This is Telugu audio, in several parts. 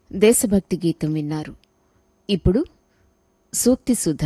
దేశభక్తి గీతం విన్నారు ఇప్పుడు సూక్తి సుధ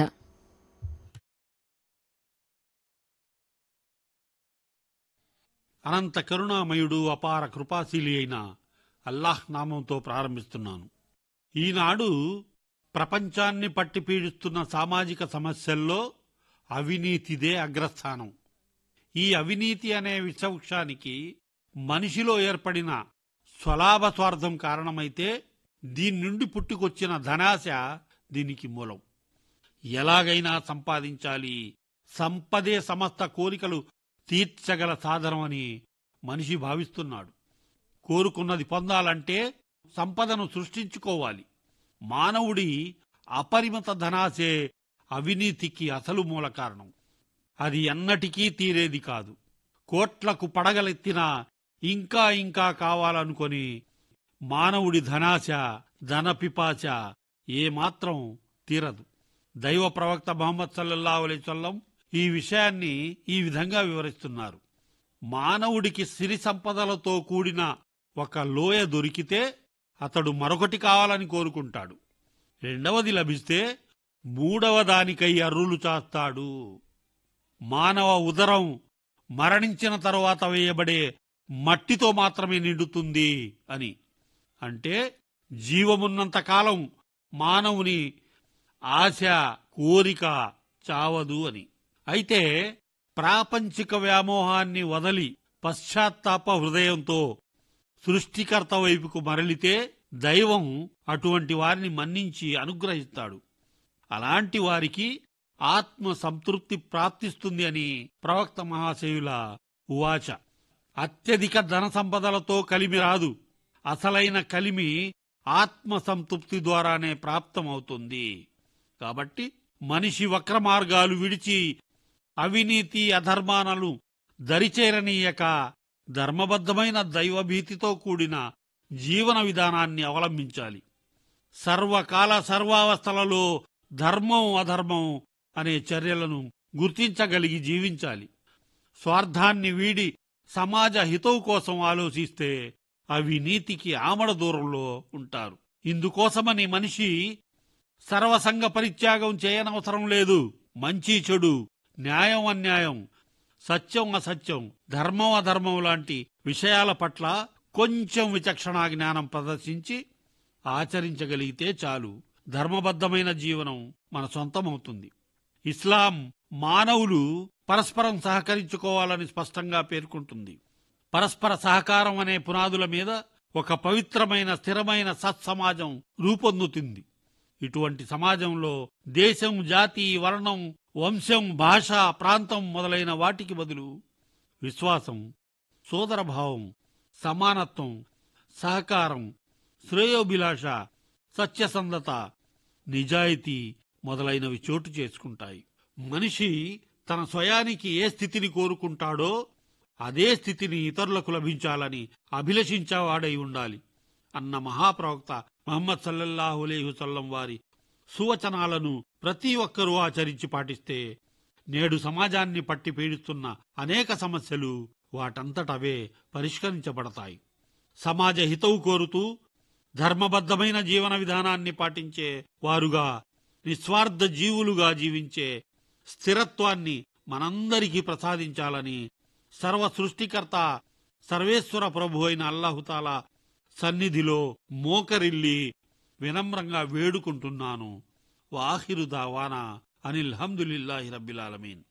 అనంత కరుణామయుడు అపార కృపాశీలి అయిన అల్లాహ్ నామంతో ప్రారంభిస్తున్నాను ఈనాడు ప్రపంచాన్ని పట్టి పీడిస్తున్న సామాజిక సమస్యల్లో అవినీతిదే అగ్రస్థానం ఈ అవినీతి అనే విషవృక్షానికి మనిషిలో ఏర్పడిన స్వలాభ స్వార్థం కారణమైతే దీని నుండి పుట్టుకొచ్చిన ధనాశ దీనికి మూలం ఎలాగైనా సంపాదించాలి సంపదే సమస్త కోరికలు తీర్చగల సాధనమని మనిషి భావిస్తున్నాడు కోరుకున్నది పొందాలంటే సంపదను సృష్టించుకోవాలి మానవుడి అపరిమిత ధనాశే అవినీతికి అసలు మూల కారణం అది ఎన్నటికీ తీరేది కాదు కోట్లకు పడగలెత్తినా ఇంకా ఇంకా కావాలనుకొని మానవుడి ధనాశ ధనపిపాచ ఏమాత్రం తీరదు దైవ ప్రవక్త మహమ్మద్ సల్లల్లాహు అలైహి వసల్లం ఈ విషయాన్ని ఈ విధంగా వివరిస్తున్నారు మానవుడికి సిరి సంపదలతో కూడిన ఒక లోయ దొరికితే అతడు మరొకటి కావాలని కోరుకుంటాడు రెండవది లభిస్తే మూడవ దానికై అర్రులు చాస్తాడు మానవ ఉదరం మరణించిన తరువాత వేయబడే మట్టితో మాత్రమే నిండుతుంది అని అంటే జీవమున్నంత కాలం మానవుని ఆశ కోరిక చావదు అని అయితే ప్రాపంచిక వ్యామోహాన్ని వదలి పశ్చాత్తాప హృదయంతో సృష్టికర్త వైపుకు మరలితే దైవం అటువంటి వారిని మన్నించి అనుగ్రహిస్తాడు అలాంటి వారికి ఆత్మ సంతృప్తి ప్రాప్తిస్తుంది అని ప్రవక్త మహాశయుల ఉవాచ అత్యధిక ధన సంపదలతో కలిమి రాదు అసలైన కలిమి ఆత్మ సంతృప్తి ద్వారానే ప్రాప్తమవుతుంది కాబట్టి మనిషి వక్ర మార్గాలు విడిచి అవినీతి అధర్మానలు దరిచేరనీయక ధర్మబద్ధమైన దైవభీతితో కూడిన జీవన విధానాన్ని అవలంబించాలి సర్వకాల సర్వావస్థలలో ధర్మం అధర్మం అనే చర్యలను గుర్తించగలిగి జీవించాలి స్వార్థాన్ని వీడి సమాజ హితవు కోసం ఆలోచిస్తే అవి నీతికి ఆమడ దూరంలో ఉంటారు ఇందుకోసమని మనిషి సర్వసంగ పరిత్యాగం చేయనవసరం లేదు మంచి చెడు న్యాయం అన్యాయం సత్యం అసత్యం ధర్మం అధర్మం లాంటి విషయాల పట్ల కొంచెం విచక్షణా జ్ఞానం ప్రదర్శించి ఆచరించగలిగితే చాలు ధర్మబద్ధమైన జీవనం మన సొంతమవుతుంది ఇస్లాం మానవులు పరస్పరం సహకరించుకోవాలని స్పష్టంగా పేర్కొంటుంది పరస్పర సహకారం అనే పునాదుల మీద ఒక పవిత్రమైన స్థిరమైన సత్సమాజం రూపొందుతుంది ఇటువంటి సమాజంలో దేశం జాతి వర్ణం వంశం భాష ప్రాంతం మొదలైన వాటికి బదులు విశ్వాసం సోదరభావం సమానత్వం సహకారం శ్రేయోభిలాష సత్యసంధత నిజాయితీ మొదలైనవి చోటు చేసుకుంటాయి మనిషి తన స్వయానికి ఏ స్థితిని కోరుకుంటాడో అదే స్థితిని ఇతరులకు లభించాలని అభిలషించేవాడై ఉండాలి అన్న మహాప్రవక్త మహమ్మద్ సల్లల్లాహు అలైహి వసల్లం వారి సువచనాలను ప్రతి ఒక్కరూ ఆచరించి పాటిస్తే నేడు సమాజాన్ని పట్టి పీడిస్తున్న అనేక సమస్యలు వాటంతటవే పరిష్కరించబడతాయి సమాజ హితవు కోరుతూ ధర్మబద్ధమైన జీవన విధానాన్ని పాటించే వారుగా నిస్వార్థ జీవులుగా జీవించే స్థిరత్వాన్ని మనందరికీ ప్రసాదించాలని సర్వ సృష్టికర్త సర్వేశ్వర ప్రభు అయిన అల్లాహుతాలా సన్నిధిలో మోకరిల్లి వినమ్రంగా వేడుకుంటున్నాను వాహిరు దావానా అనిల్ హమ్దులిల్లాహి రబ్బిలాలమీన్